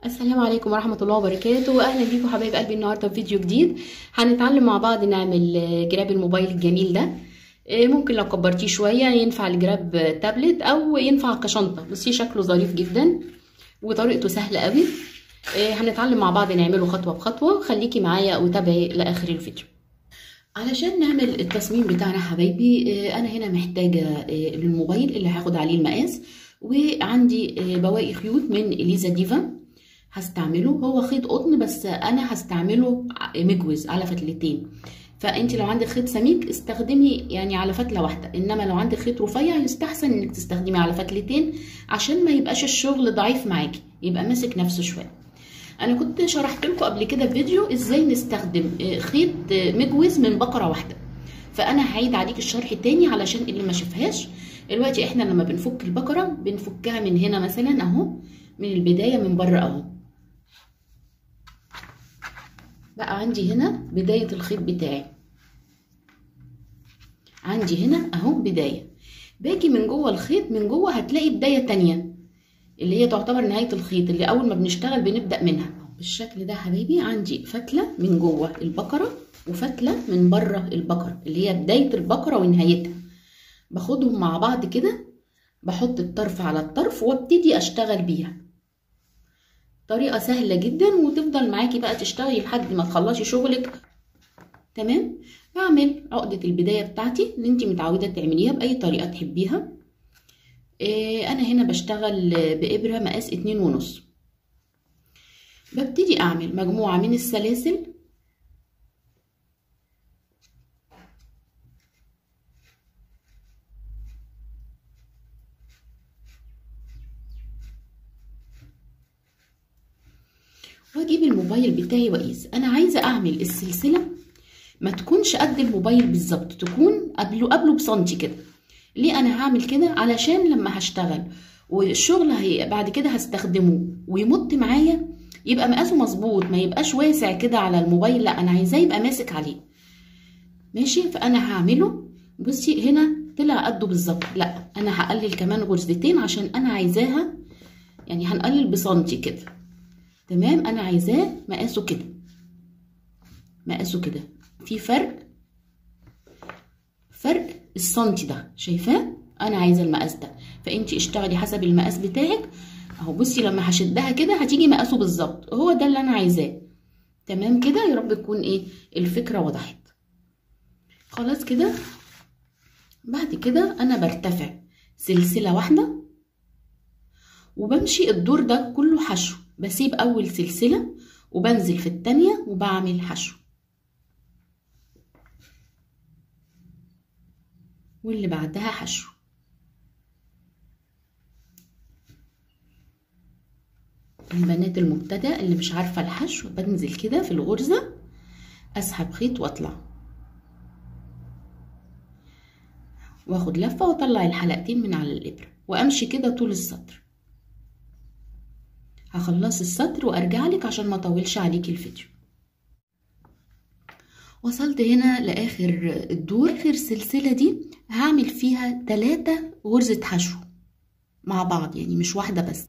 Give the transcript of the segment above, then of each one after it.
السلام عليكم ورحمة الله وبركاته أهلا بيكم حبايب قلبي النهاردة في فيديو جديد هنتعلم مع بعض نعمل آه، جراب الموبايل الجميل ده آه، ممكن لو كبرتيه شوية ينفع لجراب تابلت أو ينفع كشنطة بصي شكله ظريف جدا وطريقته سهلة قوي آه، هنتعلم مع بعض نعمله خطوة بخطوة خليكي معايا وتابعي لآخر الفيديو علشان نعمل التصميم بتاعنا حبايبي آه، أنا هنا محتاجة آه، الموبايل اللي هاخد عليه المقاس وعندي آه، بواقي خيوط من إليزا ديفا هستعمله هو خيط قطن بس انا هستعمله مجوز على فتلتين فانت لو عندك خيط سميك استخدمي يعني على فتله واحده انما لو عندك خيط رفيع يستحسن انك تستخدمي على فتلتين عشان ما يبقاش الشغل ضعيف معاكي يبقى ماسك نفسه شويه انا كنت شرحت لكم قبل كده في فيديو ازاي نستخدم خيط مجوز من بقره واحده فانا هعيد عليك الشرح تاني علشان اللي ما شافهاش دلوقتي احنا لما بنفك البقره بنفكها من هنا مثلا اهو من البدايه من بره اهو بقى عندي هنا بداية الخيط بتاعي عندي هنا اهو بداية باجي من جوه الخيط من جوه هتلاقي بداية تانية اللي هي تعتبر نهاية الخيط اللي أول ما بنشتغل بنبدأ منها بالشكل ده حبايبي عندي فتلة من جوه البقرة وفتلة من بره البقرة اللي هي بداية البقرة ونهايتها باخدهم مع بعض كده بحط الطرف على الطرف وابتدي أشتغل بيها طريقة سهلة جدا وتفضل معاكي بقى تشتغلي لحد ما تخلصي شغلك تمام بعمل عقدة البداية بتاعتي اللي انت متعودة تعمليها بأي طريقة تحبيها إيه انا هنا بشتغل بإبرة مقاس اتنين ونص ببتدي اعمل مجموعة من السلاسل واجيب الموبايل بتاعي واقيس انا عايزه اعمل السلسله ما تكونش قد الموبايل بالظبط تكون قبله قبله بسنتي كده ليه انا هعمل كده علشان لما هشتغل والشغل هي بعد كده هستخدمه ويمط معايا يبقى مقاسه مظبوط ما يبقاش واسع كده على الموبايل لا انا عايزاه يبقى ماسك عليه ماشي فانا هعمله بصي هنا طلع قده بالظبط لا انا هقلل كمان غرزتين عشان انا عايزاها يعني هنقلل بسنتي كده تمام انا عايزاه مقاسه كده مقاسه كده في فرق فرق السنتي ده شايفاه انا عايزه المقاس ده فانتي اشتغلي حسب المقاس بتاعك اهو بصي لما هشدها كده هتيجي مقاسه بالظبط هو ده اللي انا عايزاه تمام كده يا رب تكون ايه الفكره وضحت خلاص كده بعد كده انا برتفع سلسله واحده وبمشي الدور ده كله حشو بسيب اول سلسلة وبنزل في التانية وبعمل حشو واللي بعدها حشو البنات المبتدئة اللي مش عارفة الحشو بنزل كده في الغرزة اسحب خيط واطلع واخد لفة واطلع الحلقتين من على الابرة وامشي كده طول السطر هخلص السطر وارجع لك عشان ما اطولش عليكي الفيديو وصلت هنا لاخر الدور اخر السلسله دي هعمل فيها ثلاثة غرزه حشو مع بعض يعني مش واحده بس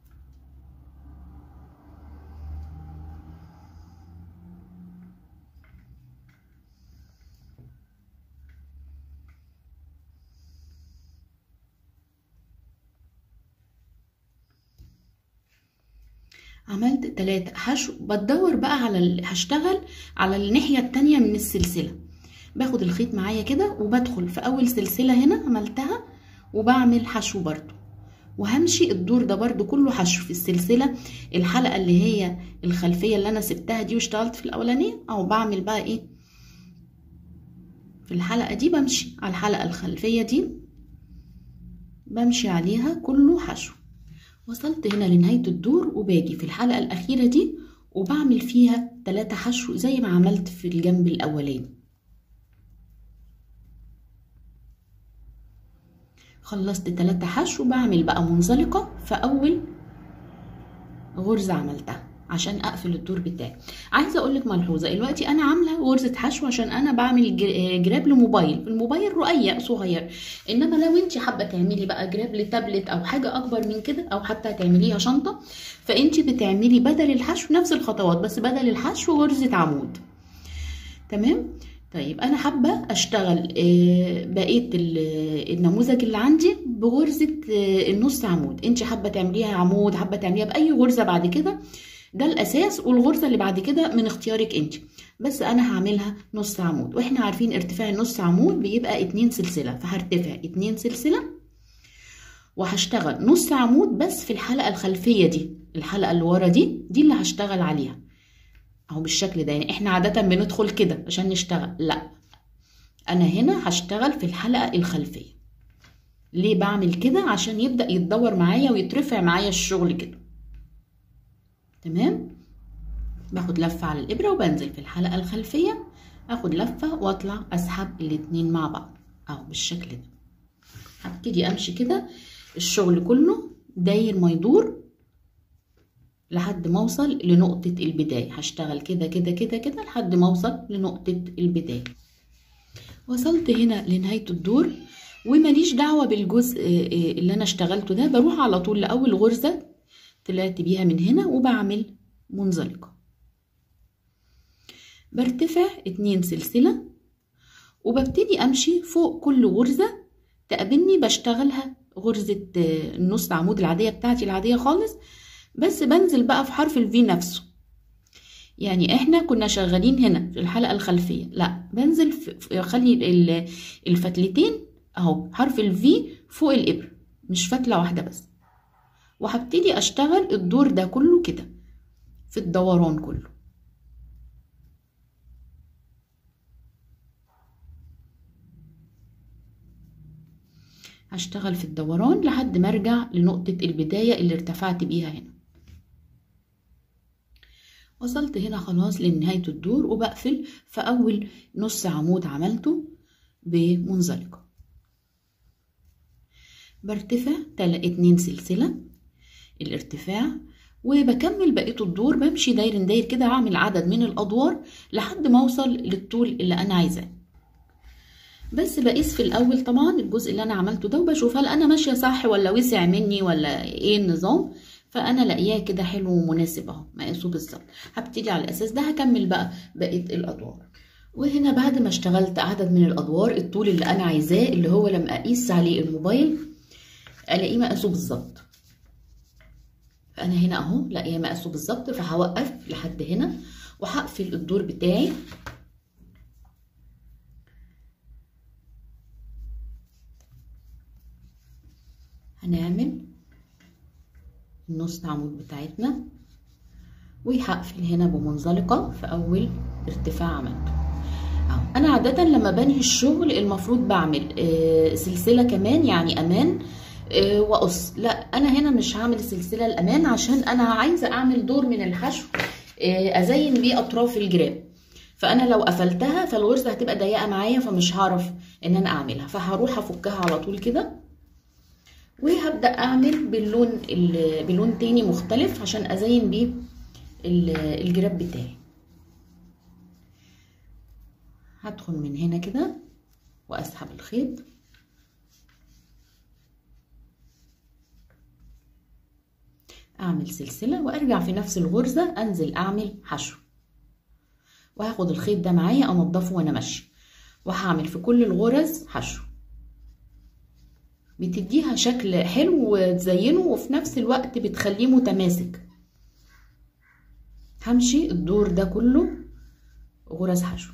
عملت تلاتة حشو بدور بقى على ال... هشتغل على الناحية التانية من السلسلة باخد الخيط معايا كده وبدخل في اول سلسلة هنا عملتها وبعمل حشو برضو وهمشي الدور ده برضو كله حشو في السلسلة الحلقة اللي هي الخلفية اللي انا سبتها دي واشتغلت في الاولانية او بعمل بقى ايه في الحلقة دي بمشي على الحلقة الخلفية دي بمشي عليها كله حشو وصلت هنا لنهاية الدور وباجي في الحلقة الأخيرة دي وبعمل فيها تلاتة حشو زي ما عملت في الجنب الأولاني خلصت تلاتة حشو بعمل بقى منزلقة في أول غرزة عملتها عشان اقفل الدور بتاعي عايزه اقول لك ملحوظه دلوقتي انا عامله غرزه حشو عشان انا بعمل جر- جراب لموبايل الموبايل رقيق صغير انما لو انت حابه تعملي بقى جراب لتابلت او حاجه اكبر من كده او حتى تعمليها شنطه فانت بتعملي بدل الحشو نفس الخطوات بس بدل الحشو غرزه عمود تمام طيب انا حابه اشتغل آه، بقيه ال- النموذج اللي عندي بغرزه آه، النص عمود انت حابه تعمليها عمود حابه تعمليها باي غرزه بعد كده ده الاساس والغرزه اللي بعد كده من اختيارك انت بس انا هعملها نص عمود واحنا عارفين ارتفاع النص عمود بيبقى اتنين سلسله فهرتفع اتنين سلسله وهشتغل نص عمود بس في الحلقه الخلفيه دي الحلقه اللي ورا دي دي اللي هشتغل عليها اهو بالشكل ده يعني احنا عادة بندخل كده عشان نشتغل لا انا هنا هشتغل في الحلقة الخلفية ليه بعمل كده عشان يبدأ يتدور معايا ويترفع معايا الشغل كده تمام باخد لفة على الإبرة وبنزل في الحلقة الخلفية اخد لفة واطلع اسحب الاتنين مع بعض اهو بالشكل ده هبتدي امشي كده الشغل كله داير ما يدور لحد ما اوصل لنقطة البداية هشتغل كده كده كده كده لحد ما اوصل لنقطة البداية وصلت هنا لنهاية الدور ومليش دعوة بالجزء اللي انا اشتغلته ده بروح على طول لأول غرزة طلعت بيها من هنا وبعمل منزلقة برتفع اتنين سلسلة وببتدي امشي فوق كل غرزة تقابلني بشتغلها غرزة النص عمود العادية بتاعتي العادية خالص بس بنزل بقى في حرف الفي نفسه يعني احنا كنا شغالين هنا في الحلقة الخلفية لا بنزل في اخلي الفتلتين اهو حرف الفي فوق الابر مش فتلة واحدة بس وهبتدي اشتغل الدور ده كله كده في الدوران كله هشتغل في الدوران لحد ما ارجع لنقطة البداية اللي ارتفعت بيها هنا وصلت هنا خلاص لنهاية الدور وبقفل في أول نص عمود عملته بمنزلقة برتفع اتنين سلسلة الارتفاع وبكمل بقية الدور بمشي داير داير كده اعمل عدد من الادوار لحد ما اوصل للطول اللي انا عايزاه بس بقيس في الاول طبعا الجزء اللي انا عملته ده وبشوف هل انا ماشيه صح ولا وسع مني ولا ايه النظام فانا لاقياه كده حلو ومناسب اهو مقاسه بالظبط هبتدي على الاساس ده هكمل بقى بقيه الادوار وهنا بعد ما اشتغلت عدد من الادوار الطول اللي انا عايزاه اللي هو لما اقيس عليه الموبايل الاقيه مقاسه بالظبط فانا هنا اهو لاقيه مقاسه بالظبط فهوقف لحد هنا وهقفل الدور بتاعي هنعمل النص عمود بتاعتنا وهقفل هنا بمنزلقة في أول ارتفاع عملته أهو أنا عادة لما بنهي الشغل المفروض بعمل آه سلسلة كمان يعني أمان آه وأقص لا أنا هنا مش هعمل سلسلة الأمان عشان أنا عايزة أعمل دور من الحشو آه أزين بيه أطراف الجراب فانا لو قفلتها فالغرزه هتبقى ضيقه معايا فمش هعرف ان انا اعملها فهروح افكها على طول كده وهبدا اعمل باللون بلون تاني مختلف عشان ازين بيه الجراب بتاعي هدخل من هنا كده واسحب الخيط اعمل سلسله وارجع في نفس الغرزه انزل اعمل حشو وهاخد الخيط ده معايا انضفه وانا ماشيه وهعمل في كل الغرز حشو بتديها شكل حلو وتزينه وفي نفس الوقت بتخليه متماسك همشي الدور ده كله غرز حشو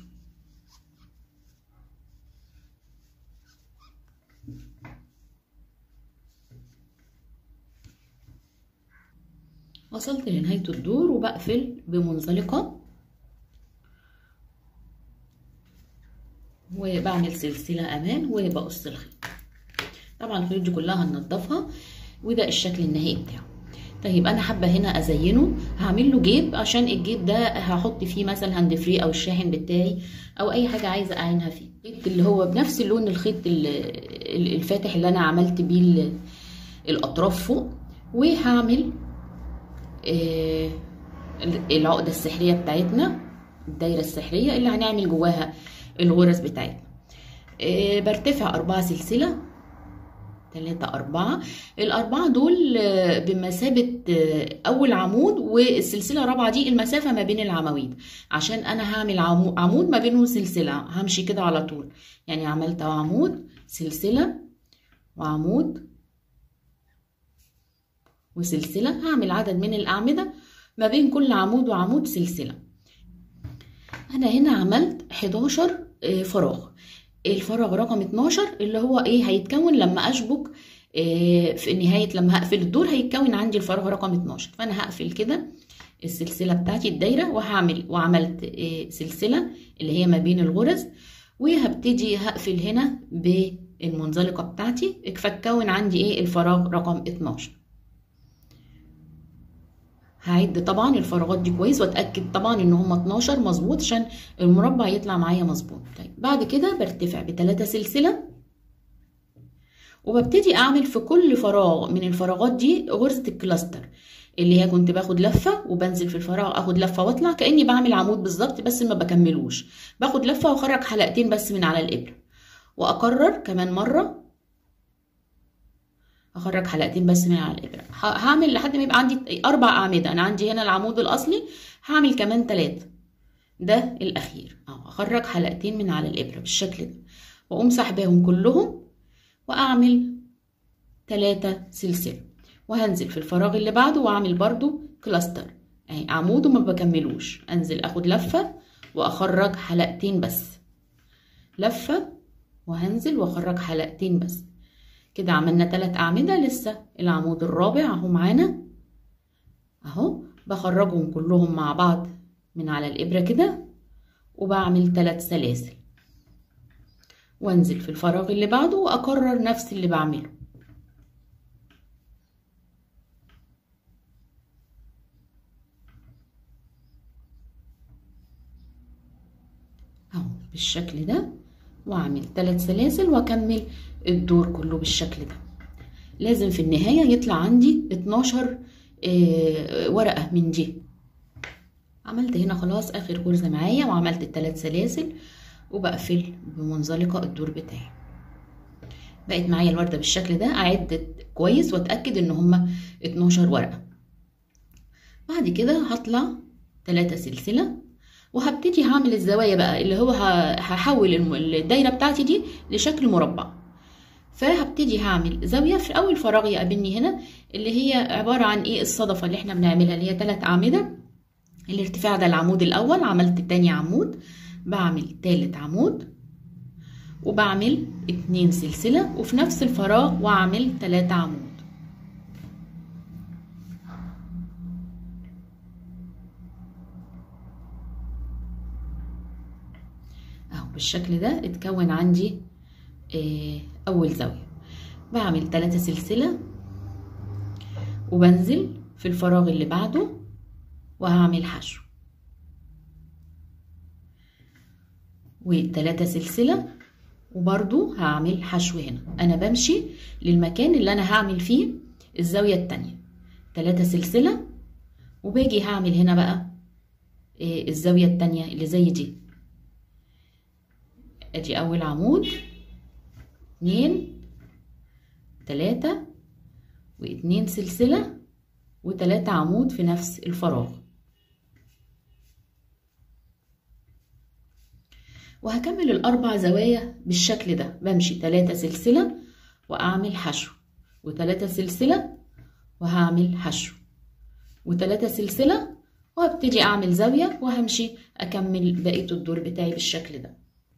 وصلت لنهاية الدور وبقفل بمنزلقة وبعمل سلسلة أمان وبقص الخيط طبعا الخيوط دي كلها هننضفها وده الشكل النهائي بتاعه طيب انا حابه هنا ازينه هعمل له جيب عشان الجيب ده هحط فيه مثلا هاند فري او الشاحن بتاعي او اي حاجه عايزه اعينها فيه اللي هو بنفس اللون الخيط الفاتح اللي انا عملت بيه الاطراف فوق وهعمل العقدة السحرية بتاعتنا الدايرة السحرية اللي هنعمل جواها الغرز بتاعتنا آه، برتفع أربعة سلسلة تلاتة أربعة الأربعة دول آه، بمثابة آه، أول عمود والسلسلة الرابعة دي المسافة ما بين العواميد عشان أنا هعمل عمو- عمود ما بينهم سلسلة همشي كده على طول يعني عملت أهو عمود سلسلة وعمود وسلسلة هعمل عدد من الأعمدة ما بين كل عمود وعمود سلسلة أنا هنا عملت 11 آه، فراغ الفراغ رقم 12 اللي هو ايه هيتكون لما اشبك آه، في نهاية لما هقفل الدور هيتكون عندي الفراغ رقم 12 فانا هقفل كده السلسلة بتاعتي الدايرة وهعمل وعملت آه، سلسلة اللي هي ما بين الغرز وهبتدي هقفل هنا بالمنزلقة بتاعتي فتكون عندي ايه الفراغ رقم 12 هعد طبعا الفراغات دي كويس واتاكد طبعا ان هم 12 مظبوط عشان المربع يطلع معايا مظبوط طيب بعد كده برتفع بثلاثة سلسله وببتدي اعمل في كل فراغ من الفراغات دي غرزه الكلاستر اللي هي كنت باخد لفه وبنزل في الفراغ اخد لفه واطلع كاني بعمل عمود بالظبط بس ما بكملوش باخد لفه واخرج حلقتين بس من على الابره واكرر كمان مره اخرج حلقتين بس من على الابره ه- هعمل لحد ما يبقى عندي اربع اعمده انا عندي هنا العمود الاصلي هعمل كمان ثلاثه ده الاخير اهو اخرج حلقتين من على الابره بالشكل ده واقوم سحباهم كلهم واعمل ثلاثة سلسله وهنزل في الفراغ اللي بعده واعمل برضو كلاستر اهي عمود وما بكملوش انزل اخد لفه واخرج حلقتين بس لفه وهنزل واخرج حلقتين بس كده عملنا تلات أعمدة لسه العمود الرابع اهو معانا اهو بخرجهم كلهم مع بعض من على الإبرة كده وبعمل تلات سلاسل وانزل في الفراغ اللي بعده وأكرر نفس اللي بعمله اهو بالشكل ده واعمل تلات سلاسل واكمل الدور كله بالشكل ده لازم في النهاية يطلع عندي 12 آه، ورقة من دي عملت هنا خلاص اخر غرزة معايا وعملت التلات سلاسل وبقفل بمنزلقة الدور بتاعي بقت معايا الوردة بالشكل ده اعد كويس واتأكد ان هما 12 ورقة بعد كده هطلع تلاتة سلسلة وهبتدي هعمل الزوايا بقى اللي هو ه- هحول الم- الدايرة بتاعتي دي لشكل مربع فهبتدي هعمل زاوية في أول فراغ يقابلني هنا اللي هي عبارة عن إيه الصدفة اللي إحنا بنعملها اللي هي تلات أعمدة الارتفاع ده العمود الأول عملت تاني عمود بعمل تالت عمود وبعمل اتنين سلسلة وفي نفس الفراغ وأعمل تلاتة عمود اهو بالشكل ده اتكون عندي آه، اول زاوية بعمل تلاتة سلسلة وبنزل في الفراغ اللي بعده وهعمل حشو وتلاتة سلسلة وبرضو هعمل حشو هنا انا بمشي للمكان اللي انا هعمل فيه الزاوية التانية تلاتة سلسلة وباجي هعمل هنا بقى آه، الزاوية التانية اللي زي دي ادي اول عمود اتنين تلاتة واتنين سلسلة وتلاتة عمود في نفس الفراغ وهكمل الاربع زوايا بالشكل ده بمشي تلاتة سلسلة واعمل حشو وتلاتة سلسلة وهعمل حشو وتلاتة سلسلة وهبتدي اعمل زاوية وهمشي اكمل بقية الدور بتاعي بالشكل ده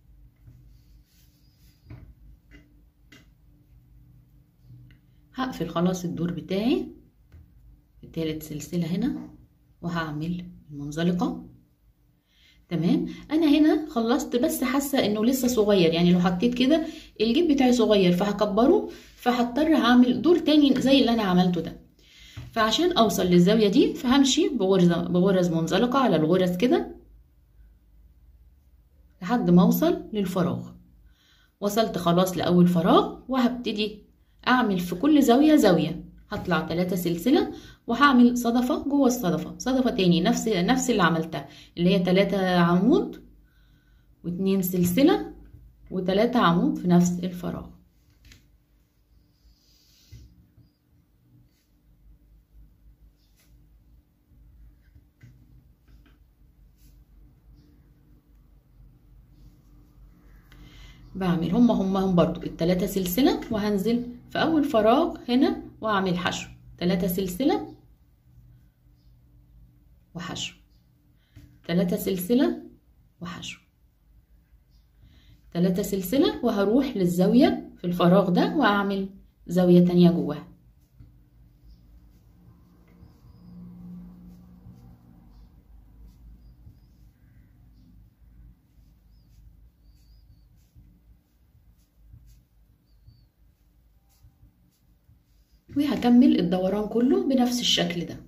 هقفل خلاص الدور بتاعي تالت سلسلة هنا وهعمل المنزلقة تمام انا هنا خلصت بس حاسة انه لسه صغير يعني لو حطيت كده الجيب بتاعي صغير فهكبره فهضطر هعمل دور تاني زي اللي انا عملته ده فعشان اوصل للزاوية دي فهمشي بغرزة بغرز منزلقة على الغرز كده لحد ما اوصل للفراغ وصلت خلاص لأول فراغ وهبتدي أعمل في كل زاوية زاوية هطلع تلاتة سلسلة وهعمل صدفة جوه الصدفة صدفة تاني نفس نفس اللي عملتها اللي هي تلاتة عمود واتنين سلسلة وتلاتة عمود في نفس الفراغ بعمل هما هما هم برضو التلاتة سلسلة وهنزل في أول فراغ هنا وأعمل حشو تلاتة سلسلة وحشو تلاتة سلسلة وحشو تلاتة سلسلة وهروح للزاوية في الفراغ ده وأعمل زاوية تانية جواها وهكمل الدوران كله بنفس الشكل ده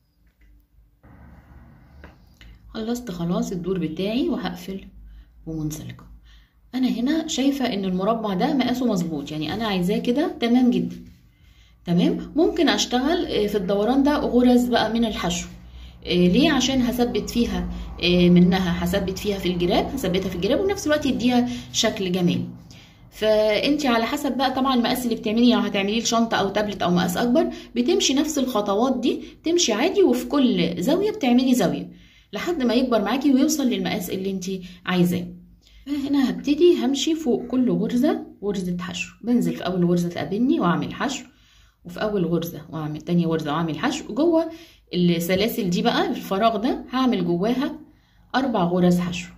خلصت خلاص الدور بتاعي وهقفل بمنزلقة انا هنا شايفة ان المربع ده مقاسه مظبوط يعني انا عايزاه كده تمام جدا تمام ممكن اشتغل في الدوران ده غرز بقى من الحشو ليه عشان هثبت فيها منها هثبت فيها في الجراب هثبتها في الجراب وفي نفس الوقت يديها شكل جميل فانت على حسب بقى طبعا المقاس اللي بتعمليه يعني هتعمليه شنطه او تابلت او مقاس اكبر بتمشي نفس الخطوات دي تمشي عادي وفي كل زاويه بتعملي زاويه لحد ما يكبر معاكي ويوصل للمقاس اللي انت عايزاه هنا هبتدي همشي فوق كل غرزه غرزه حشو بنزل في اول غرزه تقابلني واعمل حشو وفي اول غرزه واعمل تاني غرزه واعمل حشو جوه السلاسل دي بقى الفراغ ده هعمل جواها اربع غرز حشو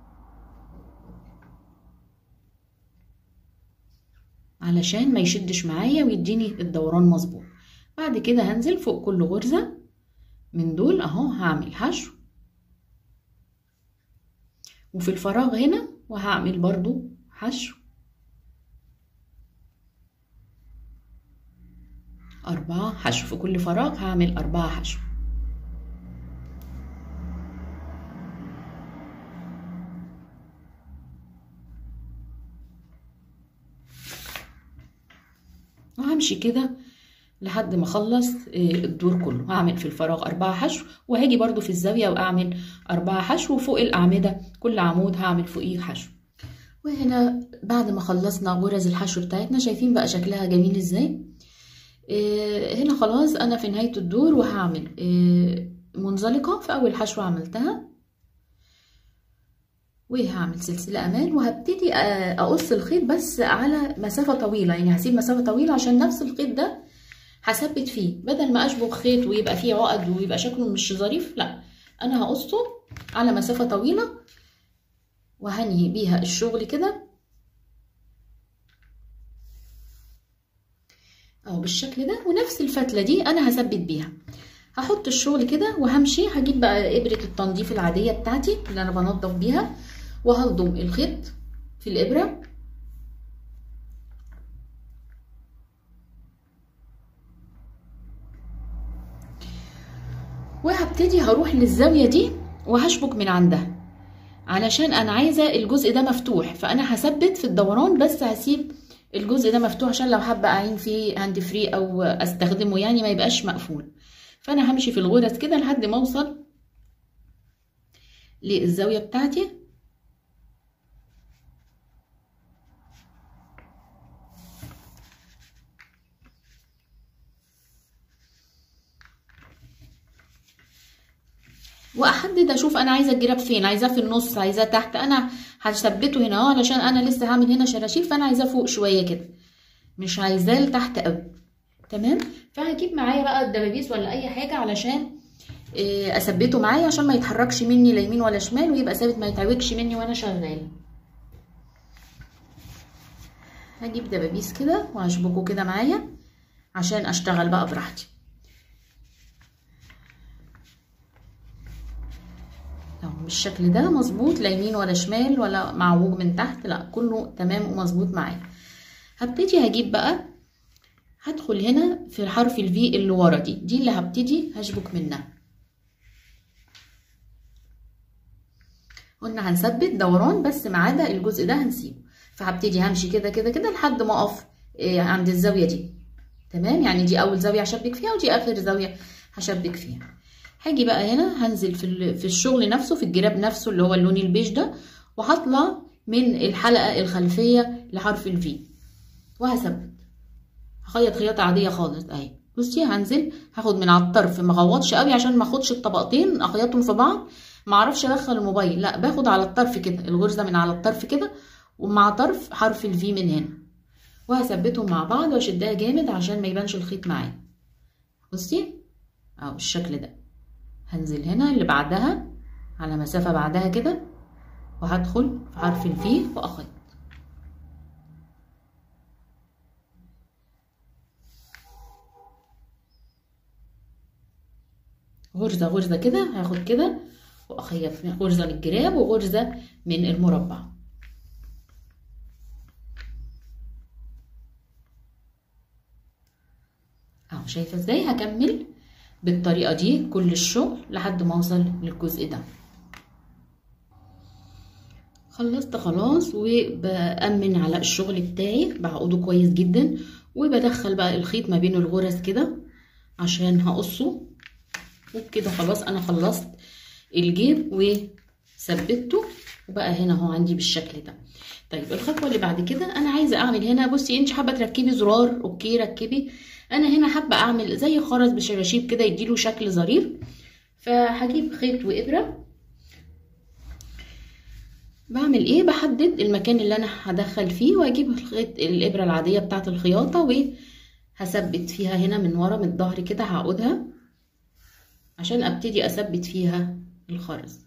علشان ما يشدش معايا ويديني الدوران مظبوط بعد كده هنزل فوق كل غرزة من دول اهو هعمل حشو وفي الفراغ هنا وهعمل برضو حشو أربعة حشو في كل فراغ هعمل أربعة حشو وهمشي كده لحد ما اخلص الدور كله هعمل في الفراغ أربعة حشو وهاجي برضو في الزاوية وأعمل أربعة حشو وفوق الأعمدة كل عمود هعمل فوقيه حشو وهنا بعد ما خلصنا غرز الحشو بتاعتنا شايفين بقى شكلها جميل ازاي هنا خلاص أنا في نهاية الدور وهعمل منزلقة في أول حشوة عملتها وهعمل سلسلة أمان وهبتدي أقص الخيط بس على مسافة طويلة يعني هسيب مسافة طويلة عشان نفس الخيط ده هثبت فيه بدل ما أشبك خيط ويبقى فيه عقد ويبقى شكله مش ظريف لا أنا هقصه على مسافة طويلة وهنهي بيها الشغل كده أهو بالشكل ده ونفس الفتلة دي أنا هثبت بيها هحط الشغل كده وهمشي هجيب بقى إبرة التنظيف العادية بتاعتي اللي أنا بنضف بيها وهلضم الخيط في الإبرة وهبتدي هروح للزاوية دي وهشبك من عندها علشان أنا عايزة الجزء ده مفتوح فأنا هثبت في الدوران بس هسيب الجزء ده مفتوح عشان لو حابة أعين فيه هاند فري أو أستخدمه يعني ما يبقاش مقفول فأنا همشي في الغرز كده لحد ما أوصل للزاوية بتاعتي واحدد اشوف انا عايزه الجراب فين عايزاه في النص عايزاه تحت انا هثبته هنا اهو علشان انا لسه هعمل هنا شراشير فانا عايزاه فوق شويه كده مش عايزاه لتحت قوي تمام فهجيب معايا بقى الدبابيس ولا اي حاجه علشان اثبته معايا عشان ما يتحركش مني لا يمين ولا شمال ويبقى ثابت ما يتعوجش مني وانا شغاله هجيب دبابيس كده وهشبكه كده معايا عشان اشتغل بقى براحتي اهو بالشكل ده مظبوط لا يمين ولا شمال ولا معوج من تحت لا كله تمام ومظبوط معايا هبتدي هجيب بقى هدخل هنا في حرف الفي اللي ورا دي دي اللي هبتدي هشبك منها قلنا هنثبت دوران بس ما عدا الجزء ده هنسيبه فهبتدي همشي كده كده كده لحد ما اقف عند الزاويه دي تمام يعني دي اول زاويه هشبك فيها ودي اخر زاويه هشبك فيها هاجي بقى هنا هنزل في في الشغل نفسه في الجراب نفسه اللي هو اللون البيج ده وهطلع من الحلقه الخلفيه لحرف الفي وهثبت هخيط خياطه عاديه خالص اهي بصي هنزل هاخد من على الطرف ما اغوطش قوي عشان ما اخدش الطبقتين اخيطهم في بعض ما اعرفش ادخل الموبايل لا باخد على الطرف كده الغرزه من على الطرف كده ومع طرف حرف الفي من هنا وهثبتهم مع بعض واشدها جامد عشان ما يبانش الخيط معايا بصي اهو بالشكل ده هنزل هنا اللي بعدها على مسافه بعدها كده وهدخل في حرف الفي واخيط غرزة غرزة كده هاخد كده واخيط غرزة للجراب وغرزة من المربع اهو شايفة ازاي هكمل بالطريقة دي كل الشغل لحد ما اوصل للجزء ده خلصت خلاص وبأمن على الشغل بتاعي بعقده كويس جدا وبدخل بقى الخيط ما بين الغرز كده عشان هقصه وبكده خلاص انا خلصت الجيب وثبته وبقى هنا اهو عندي بالشكل ده طيب الخطوه اللي بعد كده انا عايزه اعمل هنا بصي انت حابه تركبي زرار اوكي ركبي انا هنا حابه اعمل زي خرز بشراشيب كده يديله شكل ظريف فهجيب خيط وابره بعمل ايه بحدد المكان اللي انا هدخل فيه واجيب الخيط الابره العاديه بتاعه الخياطه وهثبت فيها هنا من ورا من الظهر كده هعقدها عشان ابتدي اثبت فيها الخرز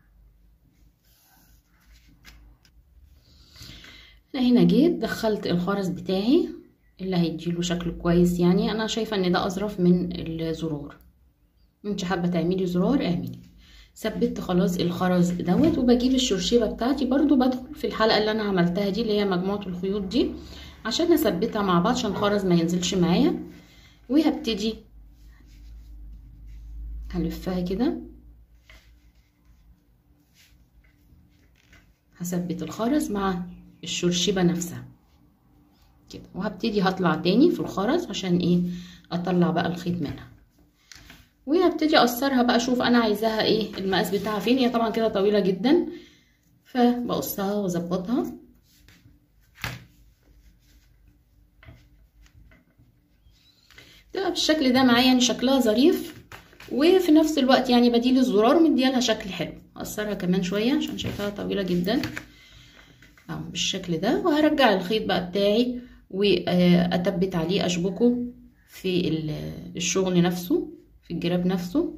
انا هنا جيت دخلت الخرز بتاعي اللي هيديله شكل كويس يعني انا شايفه ان ده اظرف من الزرار انت حابه تعملي زرار اعملي ثبت خلاص الخرز دوت وبجيب الشرشيبه بتاعتي برضو بدخل في الحلقه اللي انا عملتها دي اللي هي مجموعه الخيوط دي عشان اثبتها مع بعض عشان الخرز ما ينزلش معايا وهبتدي هلفها كده هثبت الخرز مع الشرشبة نفسها كده وهبتدي هطلع تاني في الخرز عشان ايه اطلع بقى الخيط منها وهبتدي اقصرها بقى اشوف انا عايزاها ايه المقاس بتاعها فين هي طبعا كده طويله جدا فبقصها واظبطها تبقى بالشكل ده معايا يعني شكلها ظريف وفي نفس الوقت يعني بديل الزرار ومديالها شكل حلو هقصرها كمان شويه عشان شايفاها طويله جدا اهو بالشكل ده وهرجع الخيط بقى بتاعي واتبت عليه اشبكه في الشغل نفسه في الجراب نفسه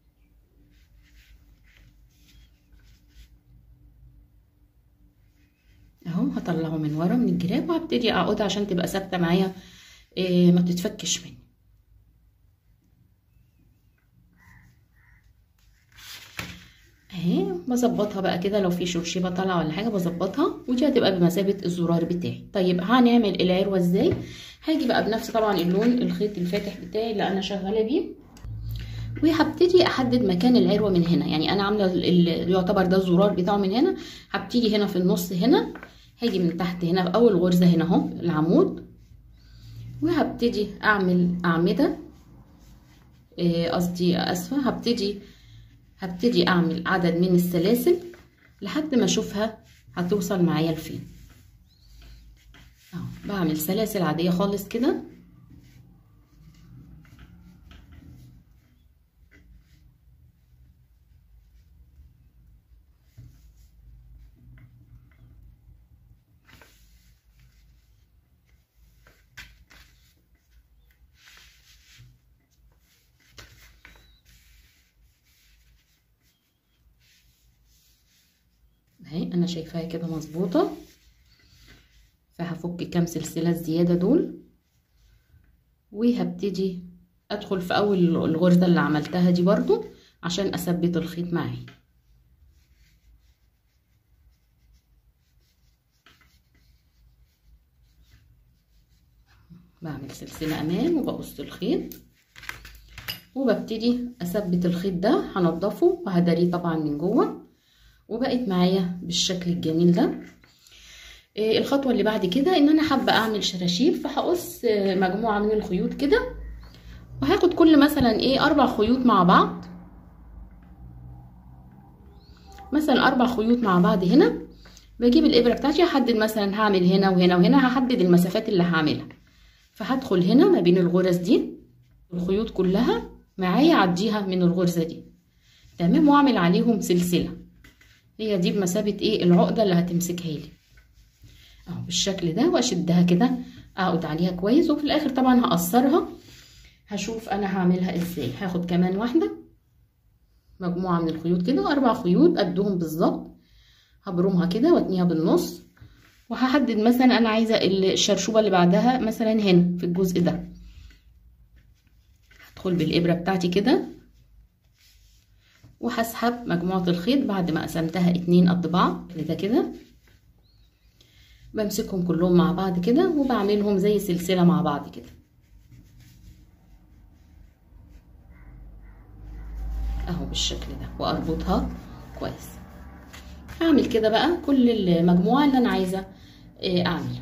اهو هطلعه من ورا من الجراب وهبتدي اعقدها عشان تبقى ثابته معايا ما تتفكش مني اهي بظبطها بقى كده لو في شرشيبه طالعه ولا حاجه بظبطها ودي هتبقى بمثابه الزرار بتاعي طيب هنعمل العروه ازاي هاجي بقى بنفس طبعا اللون الخيط الفاتح بتاعي اللي انا شغاله بيه وهبتدي احدد مكان العروه من هنا يعني انا عامله يعتبر ده الزرار بتاعه من هنا هبتدي هنا في النص هنا هاجي من تحت هنا في اول غرزه هنا اهو العمود وهبتدي اعمل اعمده قصدي إيه اسفه هبتدي هبتدي اعمل عدد من السلاسل لحد ما اشوفها هتوصل معايا لفين اهو بعمل سلاسل عاديه خالص كده اهي انا شايفاها كده مظبوطه فهفك كام سلسله الزياده دول وهبتدي ادخل في اول الغرزه اللي عملتها دي برضو عشان اثبت الخيط معايا بعمل سلسله امام وبقص الخيط وببتدي اثبت الخيط ده هنضفه وهداريه طبعا من جوه وبقت معايا بالشكل الجميل ده الخطوه اللي بعد كده ان انا حابه اعمل شراشيب فهقص مجموعه من الخيوط كده وهاخد كل مثلا ايه اربع خيوط مع بعض مثلا اربع خيوط مع بعض هنا بجيب الابره بتاعتي احدد مثلا هعمل هنا وهنا وهنا هحدد المسافات اللي هعملها فهدخل هنا ما بين الغرز دي الخيوط كلها معايا اعديها من الغرزه دي تمام واعمل عليهم سلسله هي دي بمثابه ايه العقده اللي هتمسكها لي اهو بالشكل ده واشدها كده اقعد عليها كويس وفي الاخر طبعا هقصرها هشوف انا هعملها ازاي هاخد كمان واحده مجموعه من الخيوط كده اربع خيوط قدهم بالظبط هبرمها كده واتنيها بالنص وهحدد مثلا انا عايزه الشرشوبه اللي بعدها مثلا هنا في الجزء ده هدخل بالابره بتاعتي كده وهسحب مجموعه الخيط بعد ما قسمتها اتنين قد بعض ده كده بمسكهم كلهم مع بعض كده وبعملهم زي سلسله مع بعض كده اهو بالشكل ده واربطها كويس هعمل كده بقى كل المجموعه اللي انا عايزه اعملها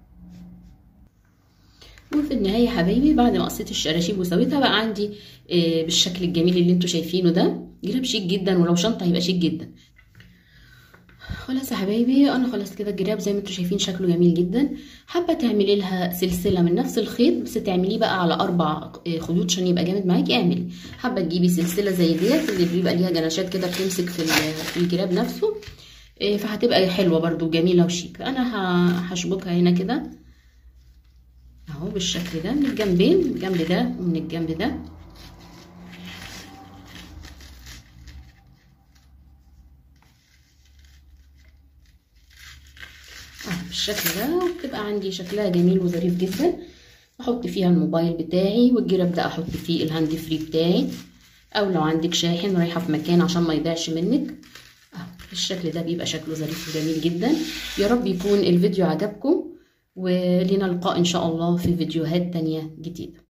وفي النهايه حبايبي بعد ما قصيت الشراشيب وسويتها بقى عندي بالشكل الجميل اللي انتوا شايفينه ده جراب شيك جدا ولو شنطه هيبقى شيك جدا خلاص يا حبايبي انا خلاص كده الجراب زي ما انتوا شايفين شكله جميل جدا حابه تعملي لها سلسله من نفس الخيط بس تعمليه بقى على اربع خيوط عشان يبقى جامد معاكي اعملي حابه تجيبي سلسله زي ديت اللي بيبقى ليها جناشات كده بتمسك في في الجراب نفسه فهتبقى حلوه برده جميله وشيك انا هشبكها هنا كده اهو بالشكل ده من الجنبين من الجنب ده ومن الجنب ده اهو بالشكل ده وبتبقى عندي شكلها جميل وظريف جدا احط فيها الموبايل بتاعي والجراب ده احط فيه الهاند فري بتاعي او لو عندك شاحن رايحه في مكان عشان ما يضيعش منك اهو بالشكل ده بيبقى شكله ظريف وجميل جدا يا رب يكون الفيديو عجبكم ولنا لقاء ان شاء الله في فيديوهات تانية جديدة